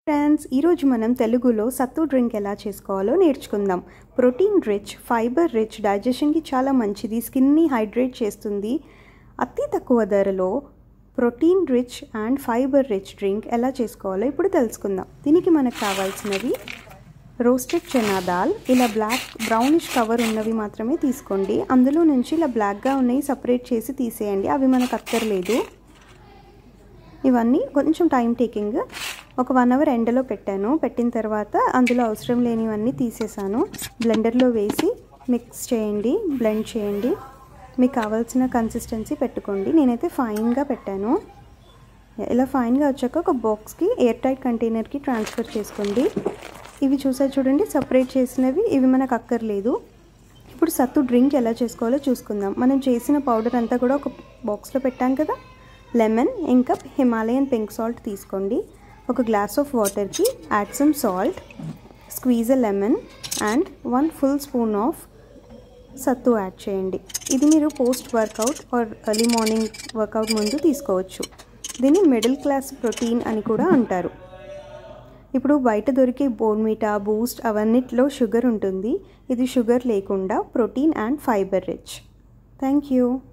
friends ఈరోజు మనం తెలుగులో సత్తు డ్రింక్ ఎలా చేసుకోవాలో నేర్చుకుందాం ప్రోటీన్ రిచ్ ఫైబర్ రిచ్ డైజెషన్కి చాలా మంచిది స్కిన్ని హైడ్రేట్ చేస్తుంది అతి తక్కువ ధరలో protein rich and fibre rich drink ఎలా చేసుకోవాలో ఇప్పుడు తెలుసుకుందాం దీనికి మనకు కావాల్సినవి రోస్టెడ్ చనా దాల్ ఇలా బ్లాక్ బ్రౌనిష్ కవర్ ఉన్నవి మాత్రమే తీసుకోండి అందులో నుంచి ఇలా బ్లాక్గా ఉన్నవి సపరేట్ చేసి తీసేయండి అవి మనకు అక్కర్లేదు ఇవన్నీ కొంచెం టైం టేకింగ్ ఒక వన్ అవర్ ఎండలో పెట్టాను పెట్టిన తర్వాత అందులో అవసరం లేనివన్నీ తీసేసాను బ్లెండర్లో వేసి మిక్స్ చేయండి బ్లెండ్ చేయండి మీకు కావాల్సిన కన్సిస్టెన్సీ పెట్టుకోండి నేనైతే ఫైన్గా పెట్టాను ఇలా ఫైన్గా వచ్చాక ఒక బాక్స్కి ఎయిర్ టైట్ కంటైనర్కి ట్రాన్స్ఫర్ చేసుకోండి ఇవి చూసా చూడండి సపరేట్ చేసినవి ఇవి మనకు అక్కర్లేదు ఇప్పుడు సత్తు డ్రింక్ ఎలా చేసుకోవాలో చూసుకుందాం మనం చేసిన పౌడర్ అంతా కూడా ఒక బాక్స్లో పెట్టాం కదా లెమన్ ఇంకా హిమాలయన్ పింక్ సాల్ట్ తీసుకోండి ఒక గ్లాస్ ఆఫ్ వాటర్కి add some salt squeeze a lemon and one full spoon of sattu add చేయండి ఇది మీరు post workout or early morning workout ముందు తీసుకోవచ్చు దీన్ని మిడిల్ క్లాస్ ప్రోటీన్ అని కూడా అంటారు ఇప్పుడు బయట దొరికే బోన్మీటా బూస్ట్ అవన్నిట్లో షుగర్ ఉంటుంది ఇది షుగర్ లేకుండా protein and fibre rich thank you